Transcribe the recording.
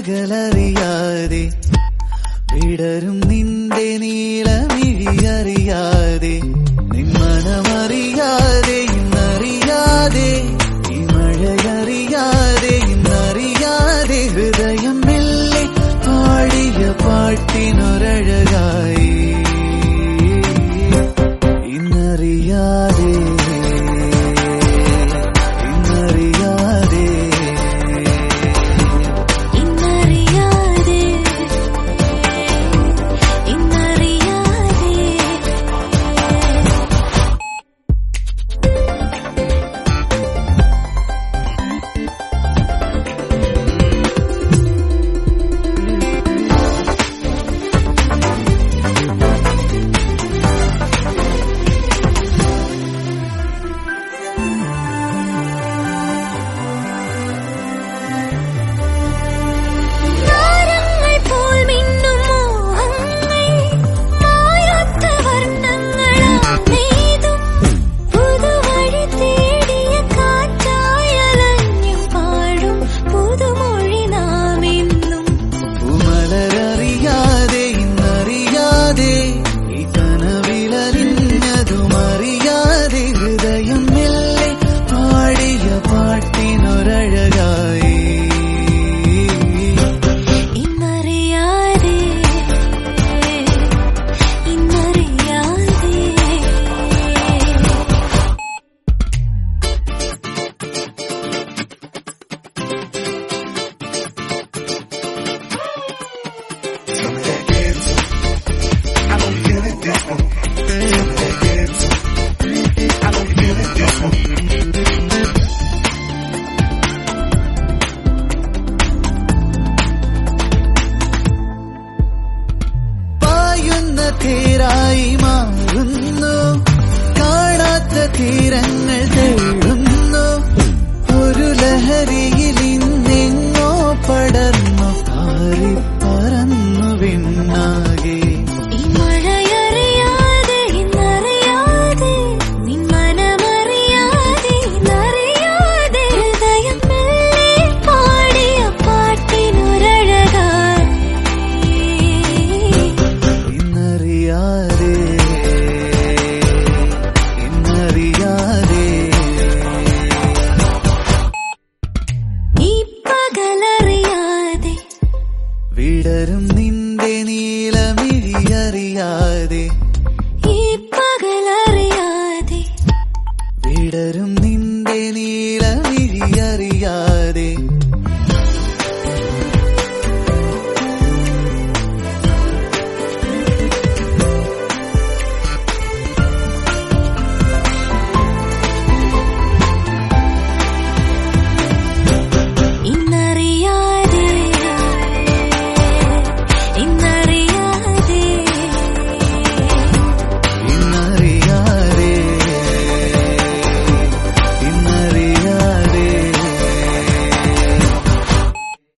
പകലറിയാതെ വിടരും നിന്റെ നീളമിഴിയറിയാതെ നിന്മനമറിയാതെ ഇന്നറിയാതെ ഈ മഴയറിയാതെ ഇന്നറിയാതെ ഹൃദയം മെല്ലെ പാടിയ പാട്ടിനൊരഴകായി ഇന്നറിയാതെ ഇന്നറിയാതെ ഇന്നറിയാതെ ഇന്നറിയാതെ താരങ്ങൾ പോൽ മിന്നും മോഹങ്ങൾ മായാത്ത വർണ്ണങ്ങളാമേതും പുതുവഴി തേടിയ കാറ്റായലഞ്ഞു പാടും പുതുമൊഴി നാമെന്നും പൂമലരറിയാതെ ഇന്നറിയാതെ ഈ കനവിലറിഞ്ഞതുമറിയാതെ ഹൃദയം മെല്ലെ പാടിയ പാട്ടിനൊരഴകായി ഇന്നറിയാതെ ഇന്നറിയാതെ പായുന്ന തീരായി മാറുന്നു കാണാത്ത തീരങ്ങൾ തേടുന്നു ഒരു ലഹരിയിൽ ഇന്നെങ്ങോ പടർന്നു പാറി പറന്നു വിണ്ണാകെ ഈ മഴയറിയാതെ ഇന്നറിയാതെ നിൻ മനമറിയാതെ ഇന്നറിയാതെ ഹൃദയം മെല്ലെ പാടിയ പാട്ടിനൊരഴകായി ഇന്നറിയാതെ ഇന്നറിയാതെ ഈ പകലറിയാതെ വിടരും നിന്റെ നീലമിഴിയറിയാതെ ഈ പകലറിയാതെ വിടരും നിന്റെ നീലമിഴിയറിയാതെ